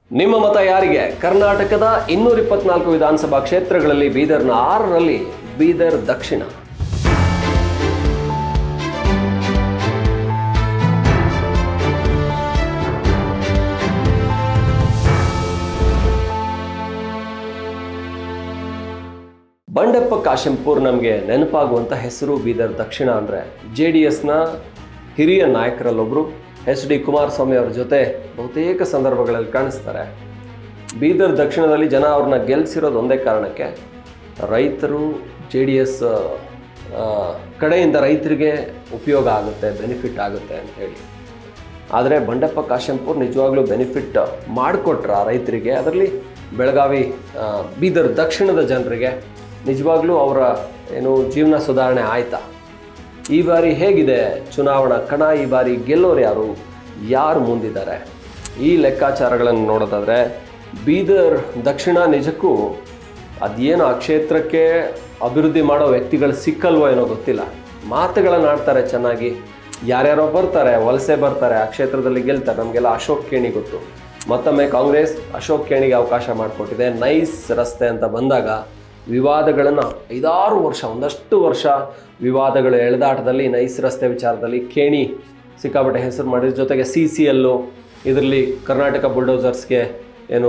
ನಿಮ್ಮ ಮತ ಯಾರಿಗೆ ಕರ್ನಾಟಕದ ಇನ್ನೂರ ಇಪ್ಪತ್ನಾಲ್ಕು ವಿಧಾನಸಭಾ ಕ್ಷೇತ್ರಗಳಲ್ಲಿ ಬೀದರ್ನ ಆರರಲ್ಲಿ ಬೀದರ್ ದಕ್ಷಿಣ ಬಂಡೆಪ್ಪ ಕಾಶೆಂಪುರ್ ನಮಗೆ ನೆನಪಾಗುವಂಥ ಹೆಸರು ಬೀದರ್ ದಕ್ಷಿಣ ಅಂದರೆ ಜೆ ಡಿ ಎಸ್ನ ಹಿರಿಯ ನಾಯಕರಲ್ಲೊಬ್ಬರು ಎಚ್ ಡಿ ಕುಮಾರಸ್ವಾಮಿ ಅವ್ರ ಜೊತೆ ಬಹುತೇಕ ಸಂದರ್ಭಗಳಲ್ಲಿ ಕಾಣಿಸ್ತಾರೆ ಬೀದರ್ ದಕ್ಷಿಣದಲ್ಲಿ ಜನ ಅವ್ರನ್ನ ಗೆಲ್ಲಿಸಿರೋದು ಒಂದೇ ಕಾರಣಕ್ಕೆ ರೈತರು ಜೆ ಡಿ ಎಸ್ ಕಡೆಯಿಂದ ರೈತರಿಗೆ ಉಪಯೋಗ ಆಗುತ್ತೆ ಬೆನಿಫಿಟ್ ಆಗುತ್ತೆ ಅಂತ ಹೇಳಿ ಆದರೆ ಬಂಡೆಪ್ಪ ಕಾಶೆಂಪುರ್ ನಿಜವಾಗ್ಲೂ ಬೆನಿಫಿಟ್ ಮಾಡಿಕೊಟ್ರ ರೈತರಿಗೆ ಅದರಲ್ಲಿ ಬೆಳಗಾವಿ ಆ, ಬೀದರ್ ದಕ್ಷಿಣದ ಜನರಿಗೆ ನಿಜವಾಗ್ಲೂ ಅವರ ಏನು ಜೀವನ ಸುಧಾರಣೆ ಆಯ್ತಾ ಈ ಬಾರಿ ಹೇಗಿದೆ ಚುನಾವಣಾ ಕಣ ಈ ಬಾರಿ ಗೆಲ್ಲೋರು ಯಾರು ಯಾರು ಮುಂದಿದ್ದಾರೆ ಈ ಲೆಕ್ಕಾಚಾರಗಳನ್ನು ನೋಡೋದಾದರೆ ಬೀದರ್ ದಕ್ಷಿಣ ನಿಜಕ್ಕೂ ಅದೇನು ಆ ಕ್ಷೇತ್ರಕ್ಕೆ ಅಭಿವೃದ್ಧಿ ಮಾಡೋ ವ್ಯಕ್ತಿಗಳು ಸಿಕ್ಕಲ್ವೋ ಏನೋ ಗೊತ್ತಿಲ್ಲ ಮಾತುಗಳನ್ನು ಆಡ್ತಾರೆ ಚೆನ್ನಾಗಿ ಯಾರ್ಯಾರೋ ಬರ್ತಾರೆ ವಲಸೆ ಬರ್ತಾರೆ ಆ ಕ್ಷೇತ್ರದಲ್ಲಿ ಗೆಲ್ತಾರೆ ನಮಗೆಲ್ಲ ಅಶೋಕ್ ಕೇಣಿ ಗೊತ್ತು ಮತ್ತೊಮ್ಮೆ ಕಾಂಗ್ರೆಸ್ ಅಶೋಕ್ ಕೇಣಿಗೆ ಅವಕಾಶ ಮಾಡಿಕೊಟ್ಟಿದೆ ನೈಸ್ ರಸ್ತೆ ಅಂತ ಬಂದಾಗ ವಿವಾದಗಳನ್ನು ಐದಾರು ವರ್ಷ ಒಂದಷ್ಟು ವರ್ಷ ವಿವಾದಗಳ ಎಳೆದಾಟದಲ್ಲಿ ನೈಸ್ ರಸ್ತೆ ವಿಚಾರದಲ್ಲಿ ಕೇಣಿ ಸಿಕ್ಕಾಪಟ್ಟೆ ಹೆಸರು ಮಾಡಿದ್ರ ಜೊತೆಗೆ ಸಿ ಸಿ ಎಲ್ಲು ಇದರಲ್ಲಿ ಕರ್ನಾಟಕ ಬುಲ್ಡೋಸರ್ಸ್ಗೆ ಏನು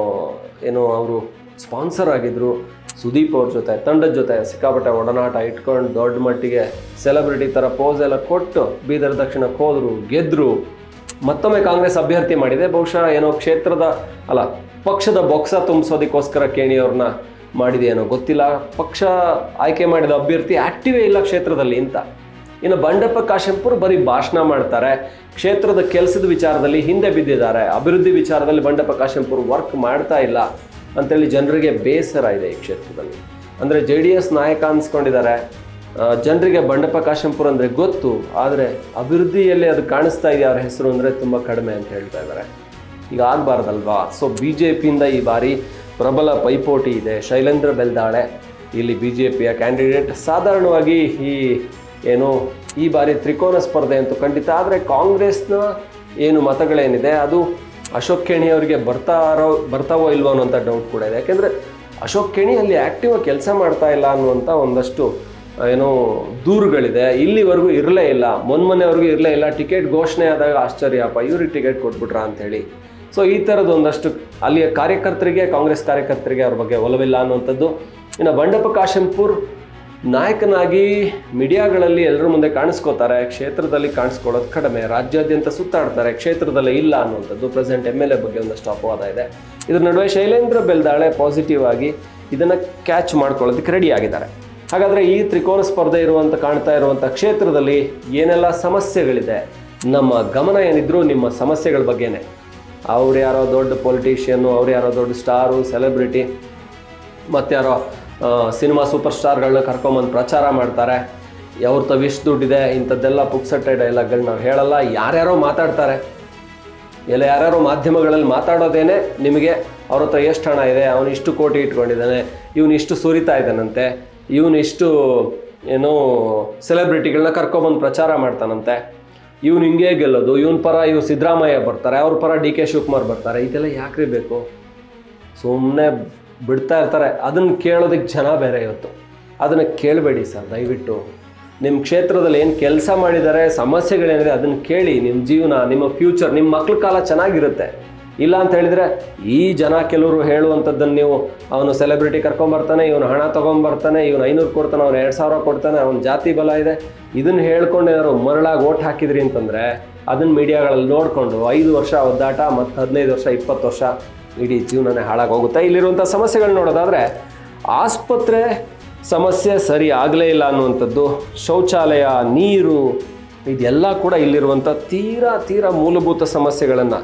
ಏನು ಅವರು ಸ್ಪಾನ್ಸರ್ ಆಗಿದ್ದರು ಸುದೀಪ್ ಅವ್ರ ಜೊತೆ ತಂಡದ ಜೊತೆ ಸಿಕ್ಕಾಪಟ್ಟೆ ಒಡನಾಟ ಇಟ್ಕೊಂಡು ದೊಡ್ಡ ಮಟ್ಟಿಗೆ ಸೆಲೆಬ್ರಿಟಿ ಥರ ಪೋಸ್ ಎಲ್ಲ ಕೊಟ್ಟು ಬೀದರ್ ದಕ್ಷಿಣಕ್ಕೆ ಹೋದರು ಗೆದ್ದರು ಮತ್ತೊಮ್ಮೆ ಕಾಂಗ್ರೆಸ್ ಅಭ್ಯರ್ಥಿ ಮಾಡಿದೆ ಬಹುಶಃ ಏನೋ ಕ್ಷೇತ್ರದ ಅಲ್ಲ ಪಕ್ಷದ ಬೊಕ್ಸ ತುಂಬಿಸೋದಕ್ಕೋಸ್ಕರ ಕೇಣಿ ಅವ್ರನ್ನ ಮಾಡಿದೆಯೇನೋ ಗೊತ್ತಿಲ್ಲ ಪಕ್ಷ ಆಯ್ಕೆ ಮಾಡಿದ ಅಭ್ಯರ್ಥಿ ಆಕ್ಟಿವೇ ಇಲ್ಲ ಕ್ಷೇತ್ರದಲ್ಲಿ ಅಂತ ಇನ್ನು ಬಂಡೆಪ್ಪ ಕಾಶೆಂಪುರ್ ಬರೀ ಭಾಷಣ ಮಾಡ್ತಾರೆ ಕ್ಷೇತ್ರದ ಕೆಲಸದ ವಿಚಾರದಲ್ಲಿ ಹಿಂದೆ ಬಿದ್ದಿದ್ದಾರೆ ಅಭಿವೃದ್ಧಿ ವಿಚಾರದಲ್ಲಿ ಬಂಡೆಪ್ಪ ಕಾಶೆಂಪುರ್ ವರ್ಕ್ ಮಾಡ್ತಾ ಇಲ್ಲ ಅಂತೇಳಿ ಜನರಿಗೆ ಬೇಸರ ಇದೆ ಈ ಕ್ಷೇತ್ರದಲ್ಲಿ ಅಂದರೆ ಜೆ ಡಿ ಎಸ್ ನಾಯಕ ಅನ್ಸ್ಕೊಂಡಿದ್ದಾರೆ ಜನರಿಗೆ ಬಂಡೆಪ್ಪ ಕಾಶೆಂಪುರ್ ಅಂದರೆ ಗೊತ್ತು ಆದರೆ ಅಭಿವೃದ್ಧಿಯಲ್ಲಿ ಅದು ಕಾಣಿಸ್ತಾ ಇದೆ ಅವ್ರ ಹೆಸರು ಅಂದರೆ ತುಂಬ ಕಡಿಮೆ ಅಂತ ಹೇಳ್ತಾ ಇದ್ದಾರೆ ಈಗ ಆಗಬಾರ್ದಲ್ವಾ ಸೊ ಬಿ ಜೆ ಪಿಯಿಂದ ಈ ಬಾರಿ ಪ್ರಬಲ ಪೈಪೋಟಿ ಇದೆ ಶೈಲೇಂದ್ರ ಬೆಲ್ದಾಳೆ ಇಲ್ಲಿ ಬಿ ಜೆ ಪಿಯ ಕ್ಯಾಂಡಿಡೇಟ್ ಸಾಧಾರಣವಾಗಿ ಈ ಏನು ಈ ಬಾರಿ ತ್ರಿಕೋನ ಸ್ಪರ್ಧೆ ಅಂತೂ ಖಂಡಿತ ಆದರೆ ಕಾಂಗ್ರೆಸ್ನ ಏನು ಮತಗಳೇನಿದೆ ಅದು ಅಶೋಕ್ ಖೇಣಿ ಅವರಿಗೆ ಬರ್ತಾರೋ ಬರ್ತಾವೋ ಇಲ್ವೋ ಅನ್ನೋಂಥ ಡೌಟ್ ಕೂಡ ಇದೆ ಯಾಕೆಂದರೆ ಅಶೋಕ್ ಖೇಣಿ ಅಲ್ಲಿ ಆ್ಯಕ್ಟಿವ್ ಕೆಲಸ ಮಾಡ್ತಾ ಇಲ್ಲ ಅನ್ನುವಂಥ ಒಂದಷ್ಟು ಆ, ಏನೋ ದೂರುಗಳಿದೆ ಇಲ್ಲಿವರೆಗೂ ಇರಲೇ ಇಲ್ಲ ಮೊನ್ಮೊನ್ನೆವರೆಗೂ ಇರಲೇ ಇಲ್ಲ ಟಿಕೆಟ್ ಘೋಷಣೆ ಆದಾಗ ಆಶ್ಚರ್ಯಪ್ಪ ಇವ್ರಿಗೆ ಟಿಕೆಟ್ ಕೊಟ್ಬಿಟ್ರಾ ಅಂಥೇಳಿ ಸೊ ಈ ಥರದ್ದು ಒಂದಷ್ಟು ಅಲ್ಲಿಯ ಕಾರ್ಯಕರ್ತರಿಗೆ ಕಾಂಗ್ರೆಸ್ ಕಾರ್ಯಕರ್ತರಿಗೆ ಅವ್ರ ಬಗ್ಗೆ ಒಲವಿಲ್ಲ ಅನ್ನುವಂಥದ್ದು ಇನ್ನು ಬಂಡಪ್ಪ ಕಾಶೆಂಪುರ್ ನಾಯಕನಾಗಿ ಮೀಡಿಯಾಗಳಲ್ಲಿ ಎಲ್ಲರ ಮುಂದೆ ಕಾಣಿಸ್ಕೋತಾರೆ ಕ್ಷೇತ್ರದಲ್ಲಿ ಕಾಣಿಸ್ಕೊಳ್ಳೋದು ಕಡಿಮೆ ರಾಜ್ಯಾದ್ಯಂತ ಸುತ್ತಾಡ್ತಾರೆ ಕ್ಷೇತ್ರದಲ್ಲೇ ಇಲ್ಲ ಅನ್ನುವಂಥದ್ದು ಪ್ರೆಸೆಂಟ್ ಎಮ್ ಎಲ್ ಎ ಬಗ್ಗೆ ಒಂದಷ್ಟು ಅಪವಾದ ಇದೆ ಇದ್ರ ನಡುವೆ ಶೈಲೇಂದ್ರ ಬೆಲ್ದಾಳೆ ಪಾಸಿಟಿವ್ ಆಗಿ ಇದನ್ನು ಕ್ಯಾಚ್ ಮಾಡ್ಕೊಳ್ಳೋದಕ್ಕೆ ರೆಡಿ ಆಗಿದ್ದಾರೆ ಹಾಗಾದರೆ ಈ ತ್ರಿಕೋನ ಸ್ಪರ್ಧೆ ಇರುವಂಥ ಕಾಣ್ತಾ ಇರುವಂಥ ಕ್ಷೇತ್ರದಲ್ಲಿ ಏನೆಲ್ಲ ಸಮಸ್ಯೆಗಳಿದೆ ನಮ್ಮ ಗಮನ ಏನಿದ್ರು ನಿಮ್ಮ ಸಮಸ್ಯೆಗಳ ಬಗ್ಗೆನೇ ಅವ್ರು ಯಾರೋ ದೊಡ್ಡ ಪೊಲಿಟಿಷಿಯನ್ನು ಅವ್ರು ಯಾರೋ ದೊಡ್ಡ ಸ್ಟಾರು ಸೆಲೆಬ್ರಿಟಿ ಮತ್ತಾರೋ ಸಿನಿಮಾ ಸೂಪರ್ ಸ್ಟಾರ್ಗಳನ್ನ ಕರ್ಕೊಂಬಂದು ಪ್ರಚಾರ ಮಾಡ್ತಾರೆ ಅವ್ರ ತವ ಇಷ್ಟು ದುಡ್ಡಿದೆ ಇಂಥದ್ದೆಲ್ಲ ಪುಕ್ಸಟ್ಟೆ ಡೈಲಾಗ್ಗಳು ನಾವು ಹೇಳಲ್ಲ ಯಾರ್ಯಾರೋ ಮಾತಾಡ್ತಾರೆ ಎಲ್ಲ ಯಾರ್ಯಾರೋ ಮಾಧ್ಯಮಗಳಲ್ಲಿ ಮಾತಾಡೋದೇನೆ ನಿಮಗೆ ಅವ್ರ ಹತ್ರ ಎಷ್ಟು ಹಣ ಇದೆ ಅವನು ಇಷ್ಟು ಕೋಟಿ ಇಟ್ಕೊಂಡಿದ್ದಾನೆ ಇವನು ಇಷ್ಟು ಸುರಿತಾ ಇದ್ದಾನಂತೆ ಇವನು ಇಷ್ಟು ಏನೋ ಸೆಲೆಬ್ರಿಟಿಗಳನ್ನ ಕರ್ಕೊಂಬಂದು ಪ್ರಚಾರ ಮಾಡ್ತಾನಂತೆ ಇವನು ಹಿಂಗೆ ಗೆಲ್ಲೋದು ಇವನ ಪರ ಇವ್ ಸಿದ್ದರಾಮಯ್ಯ ಬರ್ತಾರೆ ಅವ್ರ ಪರ ಡಿ ಕೆ ಶಿವಕುಮಾರ್ ಬರ್ತಾರೆ ಇದೆಲ್ಲ ಯಾಕ್ರಿ ಬೇಕು ಸುಮ್ಮನೆ ಬಿಡ್ತಾ ಇರ್ತಾರೆ ಅದನ್ನು ಕೇಳೋದಕ್ಕೆ ಜನ ಬೇರೆ ಇವತ್ತು ಅದನ್ನು ಕೇಳಬೇಡಿ ಸರ್ ದಯವಿಟ್ಟು ನಿಮ್ಮ ಕ್ಷೇತ್ರದಲ್ಲಿ ಏನು ಕೆಲಸ ಮಾಡಿದ್ದಾರೆ ಸಮಸ್ಯೆಗಳೇನಿದೆ ಅದನ್ನು ಕೇಳಿ ನಿಮ್ಮ ಜೀವನ ನಿಮ್ಮ ಫ್ಯೂಚರ್ ನಿಮ್ಮ ಮಕ್ಳ ಕಾಲ ಚೆನ್ನಾಗಿರುತ್ತೆ ಇಲ್ಲ ಅಂತ ಹೇಳಿದರೆ ಈ ಜನ ಕೆಲವರು ಹೇಳುವಂಥದ್ದನ್ನು ನೀವು ಅವನು ಸೆಲೆಬ್ರಿಟಿ ಕರ್ಕೊಂಬರ್ತಾನೆ ಇವನು ಹಣ ತೊಗೊಂಬರ್ತಾನೆ ಇವನು ಐನೂರು ಕೊಡ್ತಾನೆ ಅವ್ನು ಎರಡು ಸಾವಿರ ಕೊಡ್ತಾನೆ ಅವ್ನ ಜಾತಿ ಬಲ ಇದೆ ಇದನ್ನು ಹೇಳ್ಕೊಂಡು ಏನಾದ್ರು ಮರಳಾಗಿ ಓಟ್ ಹಾಕಿದ್ರಿ ಅಂತಂದರೆ ಅದನ್ನು ಮೀಡಿಯಾಗಳಲ್ಲಿ ನೋಡಿಕೊಂಡು ಐದು ವರ್ಷ ಒದ್ದಾಟ ಮತ್ತು ಹದಿನೈದು ವರ್ಷ ಇಪ್ಪತ್ತು ವರ್ಷ ಇಡೀ ಜೀವನನೇ ಹಾಳಾಗೋಗುತ್ತೆ ಇಲ್ಲಿರುವಂಥ ಸಮಸ್ಯೆಗಳು ನೋಡೋದಾದರೆ ಆಸ್ಪತ್ರೆ ಸಮಸ್ಯೆ ಸರಿ ಆಗಲೇ ಇಲ್ಲ ಅನ್ನುವಂಥದ್ದು ಶೌಚಾಲಯ ನೀರು ಇದೆಲ್ಲ ಕೂಡ ಇಲ್ಲಿರುವಂಥ ತೀರಾ ತೀರಾ ಮೂಲಭೂತ ಸಮಸ್ಯೆಗಳನ್ನು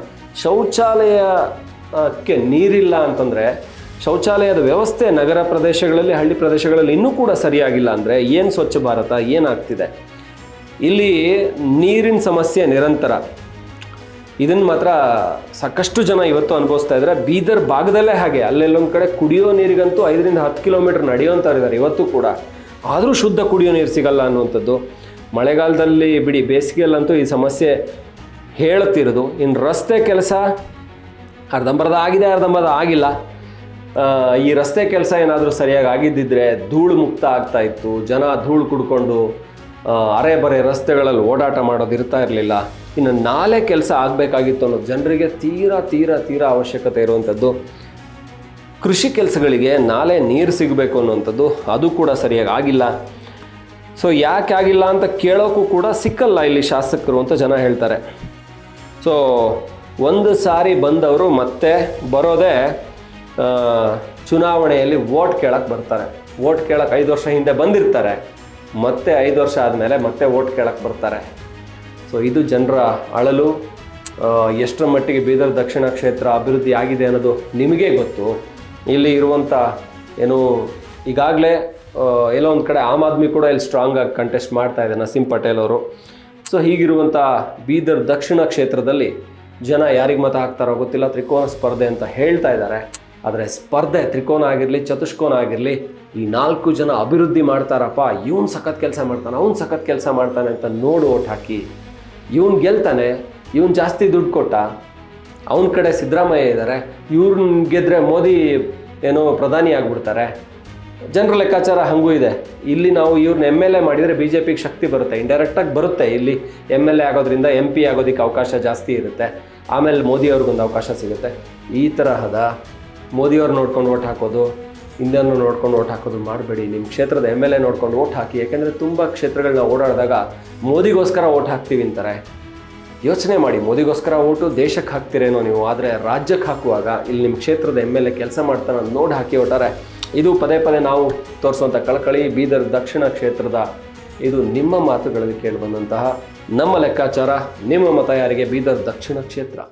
ಶೌಚಾಲಯಕ್ಕೆ ನೀರಿಲ್ಲ ಅಂತಂದರೆ ಶೌಚಾಲಯದ ವ್ಯವಸ್ಥೆ ನಗರ ಪ್ರದೇಶಗಳಲ್ಲಿ ಹಳ್ಳಿ ಪ್ರದೇಶಗಳಲ್ಲಿ ಇನ್ನೂ ಕೂಡ ಸರಿಯಾಗಿಲ್ಲ ಅಂದರೆ ಏನು ಸ್ವಚ್ಛ ಭಾರತ ಏನಾಗ್ತಿದೆ ಇಲ್ಲಿ ನೀರಿನ ಸಮಸ್ಯೆ ನಿರಂತರ ಇದನ್ನು ಮಾತ್ರ ಸಾಕಷ್ಟು ಜನ ಇವತ್ತು ಅನುಭವಿಸ್ತಾ ಇದ್ದಾರೆ ಬೀದರ್ ಭಾಗದಲ್ಲೇ ಹಾಗೆ ಅಲ್ಲೆಲ್ಲೊಂದು ಕಡೆ ಕುಡಿಯೋ ನೀರಿಗಂತೂ ಐದರಿಂದ ಹತ್ತು ಕಿಲೋಮೀಟರ್ ನಡೆಯೋಂಥವ್ರು ಇದ್ದಾರೆ ಇವತ್ತು ಕೂಡ ಆದರೂ ಶುದ್ಧ ಕುಡಿಯೋ ನೀರು ಸಿಗಲ್ಲ ಅನ್ನುವಂಥದ್ದು ಮಳೆಗಾಲದಲ್ಲಿ ಬಿಡಿ ಬೇಸಿಗೆಯಲ್ಲಂತೂ ಈ ಸಮಸ್ಯೆ ಹೇಳುತ್ತಿರೋದು ಇನ್ನು ರಸ್ತೆ ಕೆಲಸ ಅರ್ಧಂಬರ್ಧ ಆಗಿದೆ ಅರ್ಧಂಬರ್ಧ ಆಗಿಲ್ಲ ಆ, ಈ ರಸ್ತೆ ಕೆಲಸ ಏನಾದರೂ ಸರಿಯಾಗಿ ಆಗಿದ್ದಿದ್ರೆ ಧೂಳು ಮುಕ್ತ ಆಗ್ತಾ ಇತ್ತು ಜನ ಧೂಳು ಕುಡ್ಕೊಂಡು ಆ, ಅರೆ ಬರೆ ರಸ್ತೆಗಳಲ್ಲಿ ಓಡಾಟ ಮಾಡೋದು ಇರ್ತಾ ಇರಲಿಲ್ಲ ಇನ್ನು ನಾಲೆ ಕೆಲಸ ಆಗಬೇಕಾಗಿತ್ತು ಅನ್ನೋದು ಜನರಿಗೆ ತೀರಾ ತೀರಾ ತೀರಾ ಅವಶ್ಯಕತೆ ಇರುವಂಥದ್ದು ಕೃಷಿ ಕೆಲಸಗಳಿಗೆ ನಾಲೆ ನೀರು ಸಿಗಬೇಕು ಅನ್ನುವಂಥದ್ದು ಅದು ಕೂಡ ಸರಿಯಾಗಿ ಆಗಿಲ್ಲ ಸೊ ಯಾಕೆ ಆಗಿಲ್ಲ ಅಂತ ಕೇಳೋಕ್ಕೂ ಕೂಡ ಸಿಕ್ಕಲ್ಲ ಇಲ್ಲಿ ಶಾಸಕರು ಅಂತ ಜನ ಹೇಳ್ತಾರೆ ಸೊ ಒಂದು ಸಾರಿ ಬಂದವರು ಮತ್ತೆ ಬರೋದೇ ಆ, ಚುನಾವಣೆಯಲ್ಲಿ ವೋಟ್ ಕೇಳಕ್ಕೆ ಬರ್ತಾರೆ ವೋಟ್ ಕೇಳಕ್ಕೆ ಐದು ವರ್ಷ ಹಿಂದೆ ಬಂದಿರ್ತಾರೆ ಮತ್ತೆ ಐದು ವರ್ಷ ಆದಮೇಲೆ ಮತ್ತೆ ವೋಟ್ ಕೇಳಕ್ಕೆ ಬರ್ತಾರೆ ಸೊ ಇದು ಜನರ ಅಳಲು ಆ, ಎಷ್ಟರ ಮಟ್ಟಿಗೆ ಬೀದರ್ ದಕ್ಷಿಣ ಕ್ಷೇತ್ರ ಅಭಿವೃದ್ಧಿ ಆಗಿದೆ ಅನ್ನೋದು ನಿಮಗೇ ಗೊತ್ತು ಇಲ್ಲಿ ಇರುವಂಥ ಏನು ಈಗಾಗಲೇ ಎಲ್ಲೋ ಒಂದು ಕಡೆ ಆಮ್ ಆದ್ಮಿ ಕೂಡ ಇಲ್ಲಿ ಸ್ಟ್ರಾಂಗ್ ಆಗಿ ಕಂಟೆಸ್ಟ್ ಮಾಡ್ತಾ ಇದೆ ನಸೀಂ ಪಟೇಲ್ ಅವರು ಸೊ ಹೀಗಿರುವಂಥ ಬೀದರ್ ದಕ್ಷಿಣ ಕ್ಷೇತ್ರದಲ್ಲಿ ಜನ ಯಾರಿಗೆ ಮತ ಹಾಕ್ತಾರೋ ಗೊತ್ತಿಲ್ಲ ತ್ರಿಕೋನ ಸ್ಪರ್ಧೆ ಅಂತ ಹೇಳ್ತಾ ಇದ್ದಾರೆ ಆದರೆ ಸ್ಪರ್ಧೆ ತ್ರಿಕೋನ ಆಗಿರಲಿ ಚತುಷ್ಕೋನ ಆಗಿರಲಿ ಈ ನಾಲ್ಕು ಜನ ಅಭಿವೃದ್ಧಿ ಮಾಡ್ತಾರಪ್ಪ ಇವನು ಸಖತ್ ಕೆಲಸ ಮಾಡ್ತಾನೆ ಅವ್ನು ಸಖತ್ ಕೆಲಸ ಮಾಡ್ತಾನೆ ಅಂತ ನೋಡಿ ಓಟ್ ಹಾಕಿ ಇವನು ಗೆಲ್ತಾನೆ ಇವನು ಜಾಸ್ತಿ ದುಡ್ಡು ಕೊಟ್ಟ ಅವನ ಕಡೆ ಸಿದ್ದರಾಮಯ್ಯ ಇದ್ದಾರೆ ಇವ್ರನ್ನ ಗೆದ್ರೆ ಮೋದಿ ಏನೋ ಪ್ರಧಾನಿ ಆಗ್ಬಿಡ್ತಾರೆ ಜನರ ಲೆಕ್ಕಾಚಾರ ಹಂಗೂ ಇದೆ ಇಲ್ಲಿ ನಾವು ಇವ್ರನ್ನ ಎಮ್ ಎಲ್ ಎ ಮಾಡಿದರೆ ಬಿ ಜೆ ಪಿಗೆ ಶಕ್ತಿ ಬರುತ್ತೆ ಇಂಡೈರೆಕ್ಟಾಗಿ ಬರುತ್ತೆ ಇಲ್ಲಿ ಎಮ್ ಎಲ್ ಎ ಆಗೋದ್ರಿಂದ ಎಂ ಪಿ ಆಗೋದಕ್ಕೆ ಅವಕಾಶ ಜಾಸ್ತಿ ಇರುತ್ತೆ ಆಮೇಲೆ ಮೋದಿ ಅವ್ರಿಗೊಂದು ಅವಕಾಶ ಸಿಗುತ್ತೆ ಈ ತರಹದ ಮೋದಿಯವ್ರು ನೋಡ್ಕೊಂಡು ಓಟ್ ಹಾಕೋದು ಹಿಂದನ್ನು ನೋಡ್ಕೊಂಡು ಓಟ್ ಹಾಕೋದು ಮಾಡಬೇಡಿ ನಿಮ್ಮ ಕ್ಷೇತ್ರದ ಎಮ್ ಎಲ್ ಎ ನೋಡ್ಕೊಂಡು ಓಟ್ ಹಾಕಿ ಯಾಕೆಂದರೆ ತುಂಬ ಕ್ಷೇತ್ರಗಳನ್ನ ಓಡಾಡಿದಾಗ ಮೋದಿಗೋಸ್ಕರ ಓಟ್ ಹಾಕ್ತೀವಿ ಅಂತಾರೆ ಯೋಚನೆ ಮಾಡಿ ಮೋದಿಗೋಸ್ಕರ ಓಟು ದೇಶಕ್ಕೆ ಹಾಕ್ತಿರೇನೋ ನೀವು ಆದರೆ ರಾಜ್ಯಕ್ಕೆ ಹಾಕುವಾಗ ಇಲ್ಲಿ ನಿಮ್ಮ ಕ್ಷೇತ್ರದ ಎಮ್ ಎಲ್ ಎ ಕೆಲಸ ಮಾಡ್ತಾನೆ ನೋಡಿ ಹಾಕಿ ಒಟ್ಟಾರೆ ಇದು ಪದೇ ಪದೇ ನಾವು ತೋರಿಸುವಂಥ ಕಳಕಳಿ ಬೀದರ್ ದಕ್ಷಿಣ ಕ್ಷೇತ್ರದ ಇದು ನಿಮ್ಮ ಮಾತುಗಳಲ್ಲಿ ಕೇಳಿಬಂದಂತಹ ನಮ್ಮ ಲೆಕ್ಕಾಚಾರ ನಿಮ್ಮ ಮತ ಯಾರಿಗೆ ಬೀದರ್ ದಕ್ಷಿಣ ಕ್ಷೇತ್ರ